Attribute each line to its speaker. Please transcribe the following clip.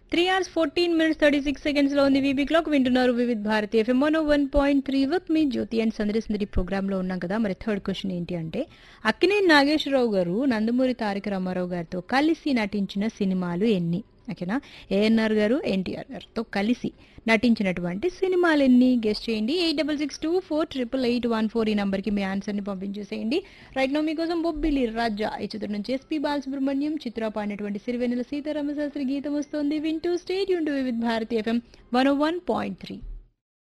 Speaker 1: three hours fourteen minutes thirty six seconds లో ఉంది VB clock వింటున్నారు Vividh Bharati FM one one point three with me Jyothi and సందరి సందరి program లో ఉన్నాం కదా మరి థర్డ్ క్వశ్చన్ ఏంటి అంటే అక్కినేని నాగేశ్వరరావు గారు నందమూరి తారక రామారావు గారితో కలిసి నటించిన సినిమాలు ఎన్ని ఓకేనా ఏఎన్ఆర్ గారు ఎన్టీఆర్ గారితో కలిసి నటించినటువంటి సినిమాలు ఎన్ని గెస్ట్ చేయండి eight double six two four triple eight one four ఈ నంబర్కి మీ ఆన్సర్ని పంపించేసేయండి రైట్ నో మీకోసం బొబ్బిలి రాజా ఈ చిత్రం నుంచి ఎస్పీ బాలసుబ్రహ్మణ్యం చిత్ర పాడినటువంటి సిరివెన్నెల సీతారామ శాస్త్రి గీతం వస్తుంది వింటూ స్టేట్ యూన్ with Bharati FM one one point three